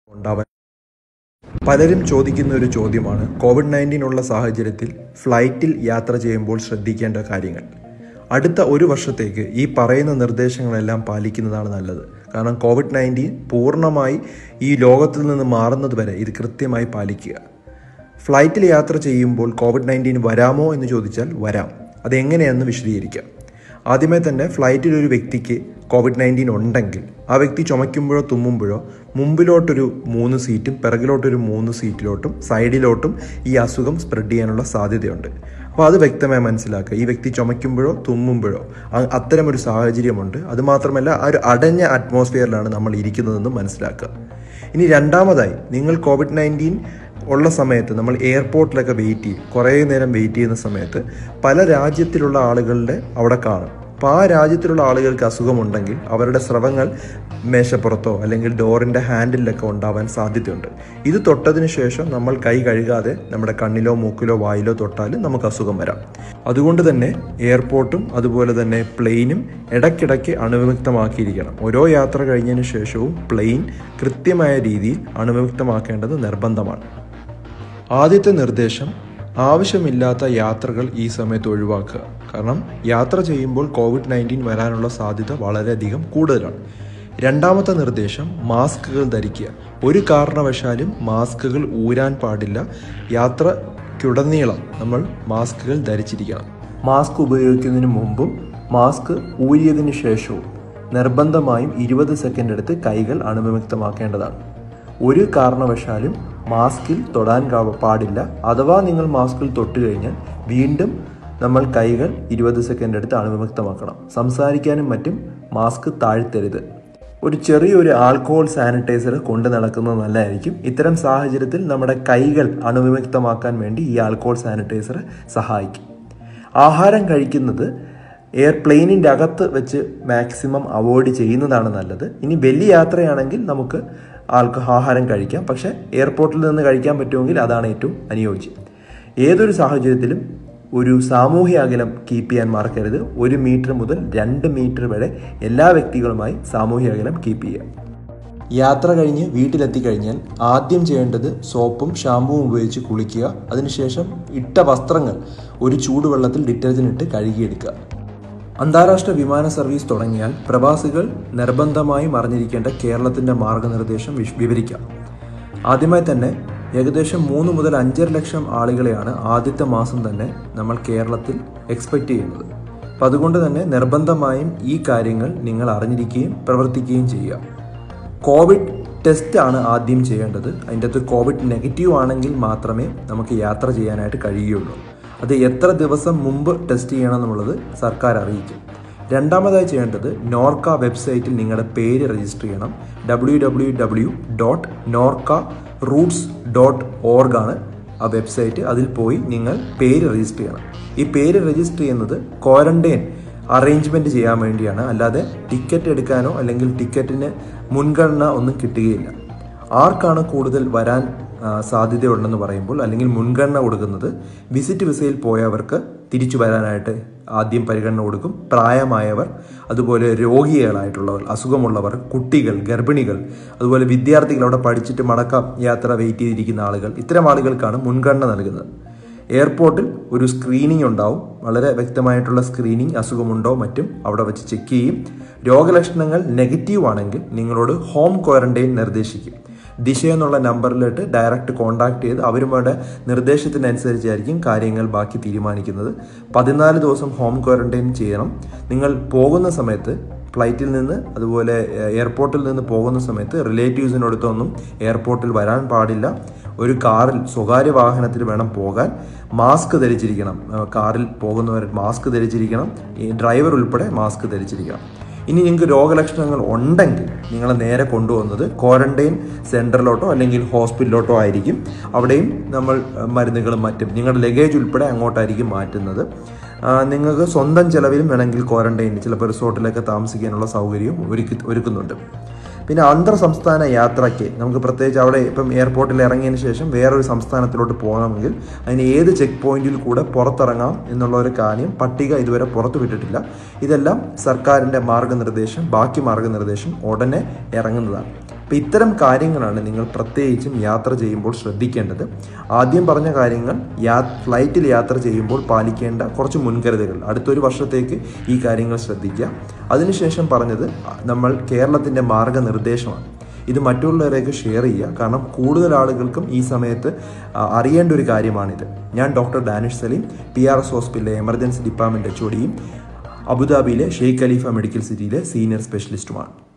ഉണ്ടാവാൻ പലരും ചോദിക്കുന്ന ഒരു ചോദ്യമാണ് കോവിഡ് നയൻറ്റീൻ ഉള്ള സാഹചര്യത്തിൽ ഫ്ലൈറ്റിൽ യാത്ര ചെയ്യുമ്പോൾ ശ്രദ്ധിക്കേണ്ട കാര്യങ്ങൾ അടുത്ത ഒരു വർഷത്തേക്ക് ഈ പറയുന്ന നിർദ്ദേശങ്ങളെല്ലാം പാലിക്കുന്നതാണ് നല്ലത് കാരണം കോവിഡ് നയൻറ്റീൻ പൂർണ്ണമായി ഈ ലോകത്തിൽ നിന്ന് മാറുന്നത് വരെ ഇത് കൃത്യമായി പാലിക്കുക ഫ്ലൈറ്റിൽ യാത്ര ചെയ്യുമ്പോൾ കോവിഡ് നയൻറ്റീൻ വരാമോ എന്ന് ചോദിച്ചാൽ വരാം അതെങ്ങനെയെന്ന് വിശദീകരിക്കാം ആദ്യമേ തന്നെ ഫ്ലൈറ്റിൽ ഒരു വ്യക്തിക്ക് കോവിഡ് നയൻറ്റീൻ ഉണ്ടെങ്കിൽ ആ വ്യക്തി ചുമയ്ക്കുമ്പോഴോ തുമ്മുമ്പോഴോ മുമ്പിലോട്ടൊരു മൂന്ന് സീറ്റും പിറകിലോട്ടൊരു മൂന്ന് സീറ്റിലോട്ടും സൈഡിലോട്ടും ഈ അസുഖം സ്പ്രെഡ് ചെയ്യാനുള്ള സാധ്യതയുണ്ട് അപ്പോൾ അത് വ്യക്തമായി മനസ്സിലാക്കുക ഈ വ്യക്തി ചുമയ്ക്കുമ്പോഴോ തുമ്മുമ്പോഴോ അ- അത്തരമൊരു സാഹചര്യമുണ്ട് അതുമാത്രമല്ല ആ ഒരു അടഞ്ഞ അറ്റ്മോസ്ഫിയറിലാണ് നമ്മൾ ഇരിക്കുന്നതെന്ന് മനസ്സിലാക്കുക ഇനി രണ്ടാമതായി നിങ്ങൾ കോവിഡ് നയൻറ്റീൻ ഉള്ള സമയത്ത് നമ്മൾ എയർപോർട്ടിലൊക്കെ വെയിറ്റ് ചെയ്യും കുറേ നേരം വെയിറ്റ് ചെയ്യുന്ന സമയത്ത് പല രാജ്യത്തിലുള്ള ആളുകളുടെ അവിടെ കാണും അപ്പോൾ ആ രാജ്യത്തിലുള്ള ആളുകൾക്ക് അസുഖമുണ്ടെങ്കിൽ അവരുടെ സ്രവങ്ങൾ മേശപ്പുറത്തോ അല്ലെങ്കിൽ ഡോറിൻ്റെ ഹാൻഡിലൊക്കെ ഉണ്ടാവാൻ സാധ്യതയുണ്ട് ഇത് തൊട്ടതിന് ശേഷം നമ്മൾ കൈ കഴുകാതെ നമ്മുടെ കണ്ണിലോ മൂക്കിലോ വായിലോ തൊട്ടാൽ നമുക്ക് അസുഖം വരാം അതുകൊണ്ട് തന്നെ എയർപോർട്ടും അതുപോലെ തന്നെ പ്ലെയിനും ഇടയ്ക്കിടയ്ക്ക് അണുവിമുക്തമാക്കിയിരിക്കണം ഓരോ യാത്ര കഴിഞ്ഞതിന് ശേഷവും പ്ലെയിൻ കൃത്യമായ രീതിയിൽ അണുവിമുക്തമാക്കേണ്ടത് നിർബന്ധമാണ് ആദ്യത്തെ നിർദ്ദേശം ആവശ്യമില്ലാത്ത യാത്രകൾ ഈ സമയത്ത് ഒഴിവാക്കുക കാരണം യാത്ര ചെയ്യുമ്പോൾ കോവിഡ് നയൻറ്റീൻ വരാനുള്ള സാധ്യത വളരെയധികം കൂടുതലാണ് രണ്ടാമത്തെ നിർദ്ദേശം മാസ്കുകൾ ധരിക്കുക ഒരു കാരണവശാലും മാസ്കുകൾ ഊരാൻ പാടില്ല യാത്രയ്ക്കുടനീളം നമ്മൾ മാസ്കുകൾ ധരിച്ചിരിക്കണം മാസ്ക് ഉപയോഗിക്കുന്നതിന് മുമ്പും മാസ്ക് ഊരിയതിനു ശേഷവും നിർബന്ധമായും ഇരുപത് സെക്കൻഡ് എടുത്ത് കൈകൾ അണുവിമുക്തമാക്കേണ്ടതാണ് ഒരു കാരണവശാലും മാസ്കിൽ തൊടാൻ കാ- പാടില്ല അഥവാ നിങ്ങൾ മാസ്കിൽ തൊട്ട് കഴിഞ്ഞാൽ വീണ്ടും നമ്മൾ കൈകൾ ഇരുപത് സെക്കൻഡ് എടുത്ത് അണുവിമുക്തമാക്കണം സംസാരിക്കാനും മറ്റും മാസ്ക് താഴ്ത്തരുത് ഒരു ചെറിയൊരു ആൽക്കഹോൾ സാനിറ്റൈസർ കൊണ്ടു നടക്കുന്നത് നല്ലതായിരിക്കും ഇത്തരം സാഹചര്യത്തിൽ നമ്മുടെ കൈകൾ അണുവിമുക്തമാക്കാൻ വേണ്ടി ഈ ആൽക്കഹോൾ സാനിറ്റൈസർ സഹായിക്കും ആഹാരം കഴിക്കുന്നത് എയർപ്ലെയിനിൻ്റെ അകത്ത് വെച്ച് മാക്സിമം അവോയ്ഡ് ചെയ്യുന്നതാണ് നല്ലത് ഇനി വലിയ യാത്രയാണെങ്കിൽ നമുക്ക് ആൾക്ക് ആഹാരം കഴിക്കാം പക്ഷേ എയർപോർട്ടിൽ നിന്ന് കഴിക്കാൻ പറ്റുമെങ്കിൽ അതാണ് ഏറ്റവും അനുയോജ്യം ഏതൊരു സാഹചര്യത്തിലും ഒരു സാമൂഹ്യ അകലം കീപ്പ് ചെയ്യാൻ മറക്കരുത് ഒരു മീറ്റർ മുതൽ രണ്ട് മീറ്റർ വരെ എല്ലാ വ്യക്തികളുമായി സാമൂഹ്യ അകലം കീപ്പ് ചെയ്യുക യാത്ര കഴിഞ്ഞ് വീട്ടിലെത്തി കഴിഞ്ഞാൽ ആദ്യം ചെയ്യേണ്ടത് സോപ്പും ഷാമ്പുവും ഉപയോഗിച്ച് കുളിക്കുക അതിനുശേഷം ഇട്ട വസ്ത്രങ്ങൾ ഒരു ചൂടുവെള്ളത്തിൽ ഡിറ്റർജന്റ് ഇട്ട് കഴുകിയെടുക്കുക അന്താരാഷ്ട്ര വിമാന സർവീസ് തുടങ്ങിയാൽ പ്രവാസികൾ നിർബന്ധമായും അറിഞ്ഞിരിക്കേണ്ട കേരളത്തിന്റെ മാർഗനിർദ്ദേശം വിശ്- വിവരിക്കാം ആദ്യമായി തന്നെ ഏകദേശം മൂന്ന് മുതൽ അഞ്ചര ലക്ഷം ആളുകളെയാണ് ആദ്യത്തെ മാസം തന്നെ നമ്മൾ കേരളത്തിൽ എക്സ്പെക്റ്റ് ചെയ്യുന്നത് അപ്പം അതുകൊണ്ട് തന്നെ നിർബന്ധമായും ഈ കാര്യങ്ങൾ നിങ്ങൾ അറിഞ്ഞിരിക്കുകയും പ്രവർത്തിക്കുകയും ചെയ്യുക കോവിഡ് ടെസ്റ്റ് ആണ് ആദ്യം ചെയ്യേണ്ടത് അതിൻ്റെ അകത്ത് കോവിഡ് നെഗറ്റീവ് ആണെങ്കിൽ മാത്രമേ നമുക്ക് യാത്ര ചെയ്യാനായിട്ട് കഴിയുകയുള്ളൂ അത് എത്ര ദിവസം മുമ്പ് ടെസ്റ്റ് ചെയ്യണം എന്നുള്ളത് സർക്കാർ അറിയിക്കും രണ്ടാമതായി ചെയ്യേണ്ടത് നോർക്ക വെബ്സൈറ്റിൽ നിങ്ങളുടെ പേര് രജിസ്റ്റർ ചെയ്യണം W W W dot Norka roots dot org ആണ് ആ വെബ്സൈറ്റ് അതിൽ പോയി നിങ്ങൾ പേര് രജിസ്റ്റർ ചെയ്യണം ഈ പേര് രജിസ്റ്റർ ചെയ്യുന്നത് ക്വാറന്റൈൻ അറേഞ്ച്മെന്റ് ചെയ്യാൻ വേണ്ടിയാണ് അല്ലാതെ ടിക്കറ്റ് എടുക്കാനോ അല്ലെങ്കിൽ ടിക്കറ്റിന് മുൻഗണന ഒന്നും കിട്ടുകയില്ല ആർക്കാണ് കൂടുതൽ വരാൻ ആ, സാധ്യതയുണ്ടെന്ന് പറയുമ്പോൾ അല്ലെങ്കിൽ മുൻഗണന കൊടുക്കുന്നത് വിസിറ്റ് വിസയിൽ പോയവർക്ക് തിരിച്ചു വരാനായിട്ട് ആദ്യം പരിഗണന കൊടുക്കും പ്രായമായവർ അതുപോലെ രോഗികളായിട്ടുള്ളവർ അസുഖമുള്ളവർ കുട്ടികൾ ഗർഭിണികൾ അതുപോലെ വിദ്യാർത്ഥികൾ അവിടെ പഠിച്ചിട്ട് മടക്കം യാത്ര വെയിറ്റ് ചെയ്തിരിക്കുന്ന ആളുകൾ ഇത്തരം ആളുകൾക്കാണ് മുൻഗണന നൽകുന്നത് എയർപോർട്ടിൽ ഒരു സ്ക്രീനിംഗ് ഉണ്ടാവും വളരെ വ്യക്തമായിട്ടുള്ള സ്ക്രീനിങ് അസുഖമുണ്ടോ മറ്റും അവിടെ വെച്ച് ചെക്ക് ചെയ്യും രോഗലക്ഷണങ്ങൾ നെഗറ്റീവ് ആണെങ്കിൽ നിങ്ങളോട് ഹോം ക്വാറന്റൈൻ നിർദ്ദേശിക്കും ദിശ എന്നുള്ള നമ്പറിലിട്ട് ഡയറക്റ്റ് കോൺടാക്ട് ചെയ്ത് അവരുമാരുടെ നിർദ്ദേശത്തിനനുസരിച്ചായിരിക്കും കാര്യങ്ങൾ ബാക്കി തീരുമാനിക്കുന്നത് പതിനാല് ദിവസം ഹോം ക്വാറന്റൈൻ ചെയ്യണം നിങ്ങൾ പോകുന്ന സമയത്ത് ഫ്ലൈറ്റിൽ നിന്ന് അതുപോലെ എ- എയർപോർട്ടിൽ നിന്ന് പോകുന്ന സമയത്ത് റിലേറ്റീവ്സിനടുത്തൊന്നും എയർപോർട്ടിൽ വരാൻ പാടില്ല ഒരു കാറിൽ സ്വകാര്യ വാഹനത്തിൽ വേണം പോകാൻ മാസ്ക് ധരിച്ചിരിക്കണം ആ, കാറിൽ പോകുന്നവർ മാസ്ക് ധരിച്ചിരിക്കണം ഈ ഡ്രൈവർ ഉൾപ്പെടെ മാസ്ക് ധരിച്ചിരിക്കണം ഇനി നിങ്ങൾക്ക് രോഗലക്ഷണങ്ങൾ ഉണ്ടെങ്കിൽ നിങ്ങളെ നേരെ കൊണ്ടുവന്നത് ക്വാറന്റൈൻ സെൻറ്ററിലോട്ടോ അല്ലെങ്കിൽ ഹോസ്പിറ്റലിലോട്ടോ ആയിരിക്കും അവിടെയും നമ്മൾ ആ, മരുന്നുകളും മറ്റും നിങ്ങളുടെ ലഗേജ് ഉൾപ്പെടെ അങ്ങോട്ടായിരിക്കും മാറ്റുന്നത് ആ, നിങ്ങൾക്ക് സ്വന്തം ചെലവിലും വേണമെങ്കിൽ ക്വാറന്റൈൻ ചിലപ്പോൾ റിസോർട്ടിലൊക്കെ താമസിക്കാനുള്ള സൗകര്യവും ഒരുക്കി ഒരുക്കുന്നുണ്ട് പിന്നെ അന്തർ സംസ്ഥാന യാത്രയ്ക്ക് നമുക്ക് പ്രത്യേകിച്ച് അവിടെ ഇപ്പം എയർപോർട്ടിൽ ഇറങ്ങിയതിന് ശേഷം വേറൊരു സംസ്ഥാനത്തിലോട്ട് പോകണമെങ്കിൽ അതിന് ഏത് ചെക്ക് പോയിന്റിൽ കൂടെ പുറത്തിറങ്ങാം എന്നുള്ള ഒരു കാര്യം പട്ടിക ഇതുവരെ പുറത്തു വിട്ടിട്ടില്ല ഇതെല്ലാം സർക്കാരിൻ്റെ മാർഗനിർദ്ദേശം ബാക്കി മാർഗനിർദ്ദേശം ഉടനെ ഇറങ്ങുന്നതാണ് അപ്പോൾ ഇത്തരം കാര്യങ്ങളാണ് നിങ്ങൾ പ്രത്യേകിച്ചും യാത്ര ചെയ്യുമ്പോൾ ശ്രദ്ധിക്കേണ്ടത് ആദ്യം പറഞ്ഞ കാര്യങ്ങൾ യാ ഫ്ലൈറ്റിൽ യാത്ര ചെയ്യുമ്പോൾ പാലിക്കേണ്ട കുറച്ച് മുൻകരുതലുകൾ അടുത്തൊരു വർഷത്തേക്ക് ഈ കാര്യങ്ങൾ ശ്രദ്ധിക്കുക അതിനുശേഷം പറഞ്ഞത് നമ്മൾ കേരളത്തിൻ്റെ മാർഗനിർദ്ദേശമാണ് ഇത് മറ്റുള്ളവരേക്ക് ഷെയർ ചെയ്യുക കാരണം കൂടുതൽ ആളുകൾക്കും ഈ സമയത്ത് ആ, അറിയേണ്ട ഒരു കാര്യമാണിത് ഞാൻ doctor Danish Saleem P R S ഹോസ്പിറ്റലിലെ എമർജൻസി ഡിപ്പാർട്ട്മെൻറ്റ് എച്ച് ഒടിയും അബുദാബിയിലെ ഷെയ്ഖ് ഖലീഫ മെഡിക്കൽ സിറ്റിയിലെ സീനിയർ സ്പെഷ്യലിസ്റ്റുമാണ്